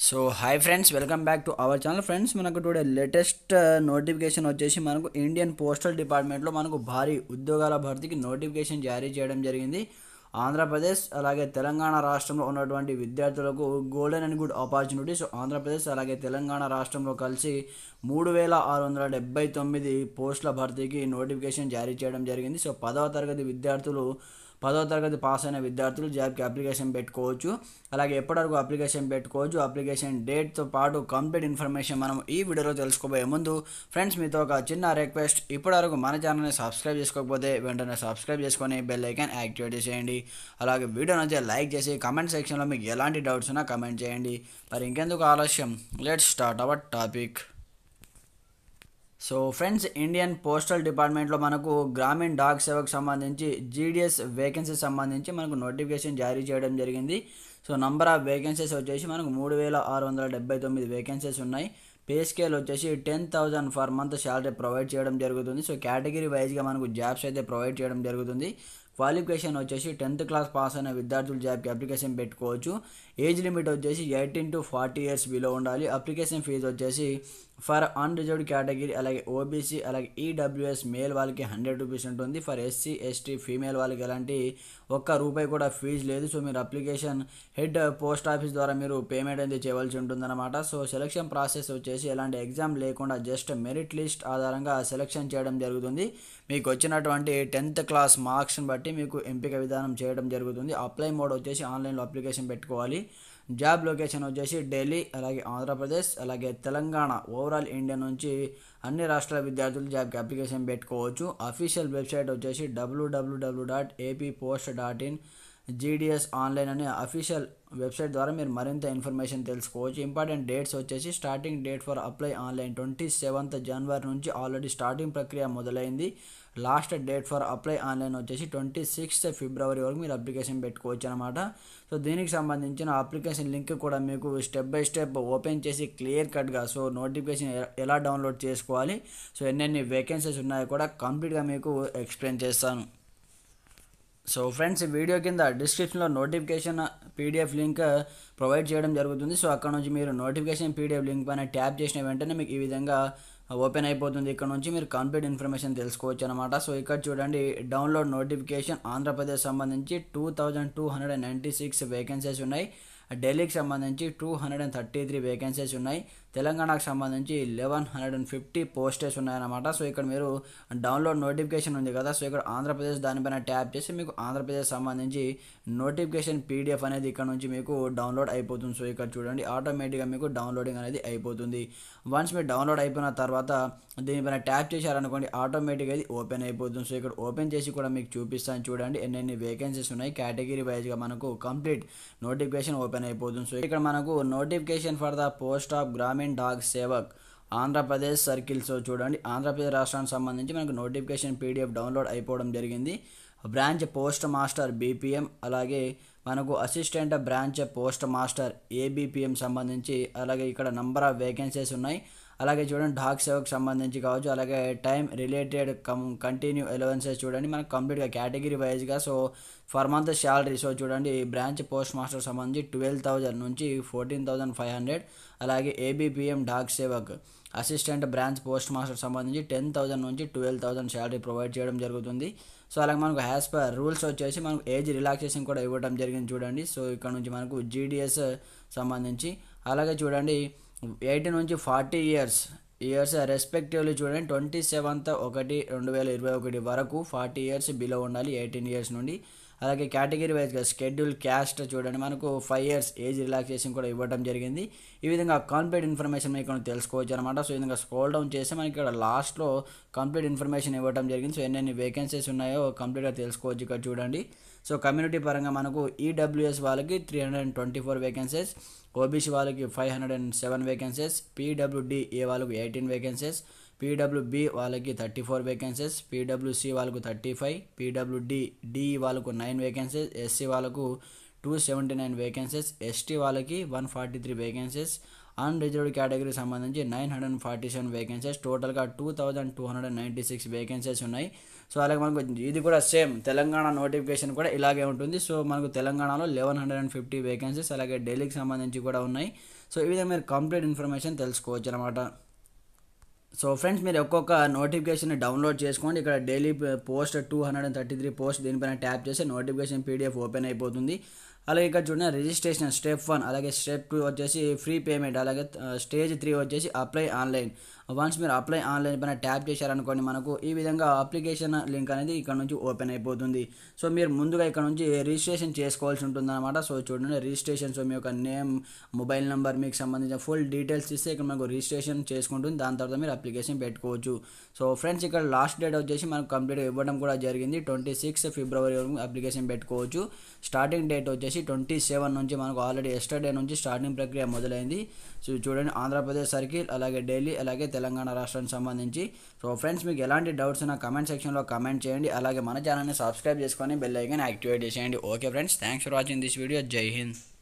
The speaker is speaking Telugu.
so hi friends welcome back to our channel friends మనకు టుడే లేటెస్ట్ నోటిఫికేషన్ వచ్చేసి మనకు ఇండియన్ పోస్టల్ డిపార్ట్మెంట్లో మనకు భారీ ఉద్యోగాల భర్తీకి నోటిఫికేషన్ జారీ చేయడం జరిగింది ఆంధ్రప్రదేశ్ అలాగే తెలంగాణ రాష్ట్రంలో ఉన్నటువంటి విద్యార్థులకు golden and good opportunity so Andhra Pradesh అలాగే తెలంగాణ రాష్ట్రంలో కలిసి మూడు వేల ఆరు వందల డెబ్బై తొమ్మిది పోస్టుల భర్తీకి నోటిఫికేషన్ జారీ చేయడం జరిగింది సో పదవ తరగతి విద్యార్థులు పదో తరగతి పాస్ అయిన విద్యార్థులు జాబ్కి అప్లికేషన్ పెట్టుకోవచ్చు అలాగే ఎప్పటివరకు అప్లికేషన్ పెట్టుకోవచ్చు అప్లికేషన్ డేట్తో పాటు కంప్లీట్ ఇన్ఫర్మేషన్ మనం ఈ వీడియోలో తెలుసుకోబోయే ముందు ఫ్రెండ్స్ మీతో ఒక చిన్న రిక్వెస్ట్ ఇప్పటివరకు మన ఛానల్ని సబ్స్క్రైబ్ చేసుకోకపోతే వెంటనే సబ్స్క్రైబ్ చేసుకొని బెల్ ఐకాన్ యాక్టివేట్ చేసేయండి అలాగే వీడియో నచ్చితే లైక్ చేసి కమెంట్ సెక్షన్లో మీకు ఎలాంటి డౌట్స్ ఉన్నా కమెంట్ చేయండి మరి ఇంకెందుకు ఆలస్యం let's start our topic so friends Indian postal డిపార్ట్మెంట్లో మనకు గ్రామీణ డాక్ సేవకు సంబంధించి జీడిఎస్ వేకెన్సీ సంబంధించి మనకు నోటిఫికేషన్ జారీ చేయడం జరిగింది సో నంబర్ ఆఫ్ వేకెన్సీస్ వచ్చేసి మనకు మూడు వేల ఆరు వందల డెబ్బై తొమ్మిది వేకెన్సీస్ ఉన్నాయి పే స్కేల్ వచ్చేసి ten thousand for month salary provide చేయడం జరుగుతుంది సో కేటగిరీ వైజ్గా మనకు జాబ్స్ అయితే ప్రొవైడ్ చేయడం జరుగుతుంది క్వాలిఫికేషన్ వచ్చేసి టెన్త్ క్లాస్ పాస్ అయిన విద్యార్థులు జాబ్కి అప్లికేషన్ పెట్టుకోవచ్చు ఏజ్ లిమిట్ వచ్చేసి eighteen to forty years below ఉండాలి అప్లికేషన్ ఫీజు వచ్చేసి ఫర్ అన్రిజర్వ్డ్ కేటగిరీ అలాగే ఓబీసీ అలాగే ఈడబ్ల్యూఎస్ మేల్ వాళ్ళకి హండ్రెడ్ రూపీస్ ఉంటుంది ఫర్ ఎస్సీ ఎస్టీ ఫీమేల్ వాళ్ళకి ఎలాంటి ఒక్క రూపాయి కూడా ఫీజు లేదు సో మీరు అప్లికేషన్ హెడ్ పోస్ట్ ఆఫీస్ ద్వారా మీరు పేమెంట్ అయితే చేయవలసి ఉంటుందన్నమాట సో సెలక్షన్ ప్రాసెస్ వచ్చేసి ఎలాంటి ఎగ్జామ్ లేకుండా జస్ట్ మెరిట్ లిస్ట్ ఆధారంగా సెలక్షన్ చేయడం జరుగుతుంది మీకు వచ్చినటువంటి టెన్త్ క్లాస్ మార్క్స్ని బట్టి మీకు ఎంపిక విధానం చేయడం జరుగుతుంది అప్లై మోడ్ వచ్చేసి ఆన్లైన్లో అప్లికేషన్ పెట్టుకోవాలి జాబ్ లొకేషన్ వచ్చేసి ఢిల్లీ అలాగే ఆంధ్రప్రదేశ్ అలాగే తెలంగాణ ఓవరాల్ ఇండియా నుంచి అన్ని రాష్ట్రాల విద్యార్థులు జాబ్కి అప్లికేషన్ పెట్టుకోవచ్చు అఫీషియల్ వెబ్సైట్ వచ్చేసి WWW dot AP post dot in GDS online అనే అఫీషియల్ వెబ్సైట్ ద్వారా మీరు మరింత ఇన్ఫర్మేషన్ తెలుసుకోవచ్చు ఇంపార్టెంట్ డేట్స్ వచ్చేసి starting date for apply online twenty seventh జనవరి నుంచి ఆల్రెడీ స్టార్టింగ్ ప్రక్రియ మొదలైంది last date for apply online వచ్చేసి ట్వంటీ సిక్స్త్ ఫిబ్రవరి వరకు మీరు అప్లికేషన్ పెట్టుకోవచ్చు అనమాట సో దీనికి సంబంధించిన అప్లికేషన్ లింక్ కూడా మీకు స్టెప్ బై స్టెప్ ఓపెన్ చేసి క్లియర్ కట్గా సో నోటిఫికేషన్ ఎలా డౌన్లోడ్ చేసుకోవాలి సో ఎన్నెన్ని వేకెన్సీస్ ఉన్నాయో కూడా కంప్లీట్గా మీకు ఎక్స్ప్లెయిన్ చేస్తాను సో ఫ్రెండ్స్ వీడియో కింద డిస్క్రిప్షన్లో నోటిఫికేషన్ పీడిఎఫ్ లింక్ ప్రొవైడ్ చేయడం జరుగుతుంది సో అక్కడ నుంచి మీరు నోటిఫికేషన్ పీడిఎఫ్ లింక్ పైన ట్యాప్ చేసిన వెంటనే మీకు ఈ విధంగా ఓపెన్ అయిపోతుంది ఇక్కడ నుంచి మీరు కంప్లీట్ ఇన్ఫర్మేషన్ తెలుసుకోవచ్చు అనమాట సో ఇక్కడ చూడండి డౌన్లోడ్ నోటిఫికేషన్ ఆంధ్రప్రదేశ్ సంబంధించి two thousand two hundred and ninety six vacancies ఉన్నాయి ఢిల్లీకి సంబంధించి two hundred and thirty three vacancies ఉన్నాయి తెలంగాణకు సంబంధించి eleven hundred and fifty posts ఉన్నాయన్నమాట సో ఇక్కడ మీరు డౌన్లోడ్ నోటిఫికేషన్ ఉంది కదా సో ఇక్కడ ఆంధ్రప్రదేశ్ దానిపైన ట్యాప్ చేసి మీకు ఆంధ్రప్రదేశ్ సంబంధించి నోటిఫికేషన్ పీడిఎఫ్ అనేది ఇక్కడ నుంచి మీకు డౌన్లోడ్ అయిపోతుంది సో ఇక్కడ చూడండి ఆటోమేటిక్గా మీకు డౌన్లోడింగ్ అనేది అయిపోతుంది వన్స్ మీరు డౌన్లోడ్ అయిపోయిన తర్వాత దీనిపైన ట్యాప్ చేశారనుకోండి ఆటోమేటిక్గా ఇది ఓపెన్ అయిపోతుంది సో ఇక్కడ ఓపెన్ చేసి కూడా మీకు చూపిస్తాను చూడండి ఎన్నెన్ని వేకెన్సీస్ ఉన్నాయి కేటగిరీ వైజ్గా మనకు కంప్లీట్ నోటిఫికేషన్ ఓపెన్ అయిపోతుంది సో ఇక్కడ మనకు notification for the post of Gramin Dak Sevak Andhra Pradesh circles చూడండి ఆంధ్రప్రదేశ్ రాష్ట్రానికి సంబంధించి మనకు నోటిఫికేషన్ పీడిఎఫ్ డౌన్లోడ్ అయిపోవడం జరిగింది బ్రాంచ్ పోస్ట్ మాస్టర్ బీపీఎం అలాగే మనకు assistant branch post master ABPM సంబంధించి అలాగే ఇక్కడ నంబర్ ఆఫ్ వేకెన్సీస్ ఉన్నాయి అలాగే చూడండి డాక్ సేవకు సంబంధించి కావచ్చు అలాగే time related cum continue allowances చూడండి మనకు కంప్లీట్గా కేటగిరీ వైజ్గా so for month salary so చూడండి బ్రాంచ్ పోస్ట్ మాస్టర్ సంబంధించి ట్వెల్వ్ థౌజండ్ నుంచి ఫోర్టీన్ థౌజండ్ ఫైవ్ హండ్రెడ్ అలాగే ABPM Dak Sevak assistant branch post master సంబంధించి టెన్ థౌసండ్ నుంచి ట్వెల్వ్ థౌసండ్ శాలరీ ప్రొవైడ్ చేయడం జరుగుతుంది సో అలాగే మనకు యాజ్ పర్ రూల్స్ వచ్చేసి మనకు ఏజ్ రిలాక్సేషన్ కూడా ఇవ్వడం జరిగింది చూడండి సో ఇక్కడ నుంచి మనకు జీడిఎస్ సంబంధించి అలాగే చూడండి ఎయిటీన్ నుంచి ఫార్టీ ఇయర్స్ ఇయర్స్ రెస్పెక్టివ్లీ చూడండి ట్వంటీ సెవెంత్ ఒకటి రెండు వేల ఇరవై ఒకటి వరకు ఫార్టీ ఇయర్స్ బిలో ఉండాలి ఎయిటీన్ ఇయర్స్ నుండి అలాగే కేటగిరీ వైజ్గా షెడ్యూల్ క్యాస్ట్ చూడండి మనకు ఫైవ్ ఇయర్స్ ఏజ్ రిలాక్సేషన్ కూడా ఇవ్వడం జరిగింది ఈ విధంగా కంప్లీట్ ఇన్ఫర్మేషన్ మీకు తెలుసుకోవచ్చు అనమాట సో ఈ విధంగా స్క్రోల్ డౌన్ చేస్తే మనకి ఇక్కడ లాస్ట్లో కంప్లీట్ ఇన్ఫర్మేషన్ ఇవ్వడం జరిగింది సో ఎన్నెన్ని వేకెన్సీస్ ఉన్నాయో కంప్లీట్గా తెలుసుకోవచ్చు ఇక్కడ చూడండి సో కమ్యూనిటీ పరంగా మనకు ఈడబ్ల్యూఎస్ వాళ్ళకి three hundred and twenty four vacancies OBC వాళ్ళకి five hundred and seven vacancies PWD A వాళ్ళకి ఎయిటీన్ వేకెన్సీస్ పీడబ్ల్యూబి వాళ్ళకి థర్టీ ఫోర్ వేకెన్సీస్ పీడబ్ల్యూసి వాళ్ళకు థర్టీ ఫైవ్ పీడబ్ల్యూడి డి వాళ్ళకు నైన్ వేకెన్సీస్ ఎస్సీ వాళ్ళకు two seventy nine vacancies ST వాళ్ళకి one forty three vacancies unreserved కేటగిరీకి సంబంధించి nine hundred and forty seven vacancies టోటల్గా two thousand two hundred and ninety six vacancies ఉన్నాయి సో అలాగే మనకు ఇది కూడా సేమ్ తెలంగాణ నోటిఫికేషన్ కూడా ఇలాగే ఉంటుంది సో మనకు తెలంగాణలో eleven hundred and fifty vacancies అలాగే ఢిల్లీకి సంబంధించి కూడా ఉన్నాయి సో ఈ విధంగా మీరు కంప్లీట్ ఇన్ఫర్మేషన్ తెలుసుకోవచ్చు అనమాట సో ఫ్రెండ్స్ మీరు ఒక్కొక్క నోటిఫికేషన్ డౌన్లోడ్ చేసుకోండి ఇక్కడ Delhi post two hundred and thirty three post దీనిపైన ట్యాప్ చేస్తే నోటిఫికేషన్ పీడిఎఫ్ ఓపెన్ అయిపోతుంది అలాగే ఇక్కడ చూడండి రిజిస్ట్రేషన్ స్టెప్ వన్ అలాగే స్టెప్ టూ వచ్చేసి ఫ్రీ పేమెంట్ అలాగే స్టేజ్ త్రీ వచ్చేసి అప్లై ఆన్లైన్ వన్స్ మీరు అప్లై ఆన్లైన్ పైన ట్యాప్ చేశారనుకోండి మనకు ఈ విధంగా అప్లికేషన్ లింక్ అనేది ఇక్కడ నుంచి ఓపెన్ అయిపోతుంది సో మీరు ముందుగా ఇక్కడ నుంచి రిజిస్ట్రేషన్ చేసుకోవాల్సి ఉంటుంది అనమాట సో చూడండి రిజిస్ట్రేషన్ సో మీ యొక్క నేమ్ మొబైల్ నెంబర్ మీకు సంబంధించిన ఫుల్ డీటెయిల్స్ ఇస్తే ఇక్కడ మనకు రిజిస్ట్రేషన్ చేసుకుంటుంది దాని తర్వాత మీరు అప్లికేషన్ పెట్టుకోవచ్చు సో ఫ్రెండ్స్ ఇక్కడ లాస్ట్ డేట్ వచ్చేసి మనకు కంప్లీట్గా ఇవ్వడం కూడా జరిగింది ట్వంటీ సిక్స్ ఫిబ్రవరి వరకు అప్లికేషన్ పెట్టుకోవచ్చు స్టార్టింగ్ డేట్ వచ్చేసి ట్వంటీ సెవెన్ నుంచి మనకు ఆల్రెడీ ఎస్టర్డే నుంచి స్టార్టింగ్ ప్రక్రియ మొదలైంది సో చూడండి ఆంధ్రప్రదేశ్ సర్కిల్ అలాగే ఢిల్లీ అలాగే తెలంగాణ రాష్ట్రానికి సంబంధించి సో ఫ్రెండ్స్ మీకు ఎలాంటి డౌట్స్ ఉన్నా కమెంట్ సెక్షన్లో కమెంట్ చేయండి అలాగే మన ఛానల్ని సబ్స్క్రైబ్ చేసుకొని బెల్ ఐకాన్ యాక్టివేట్ చేసేయండి okay friends thanks for watching this video జై హింద్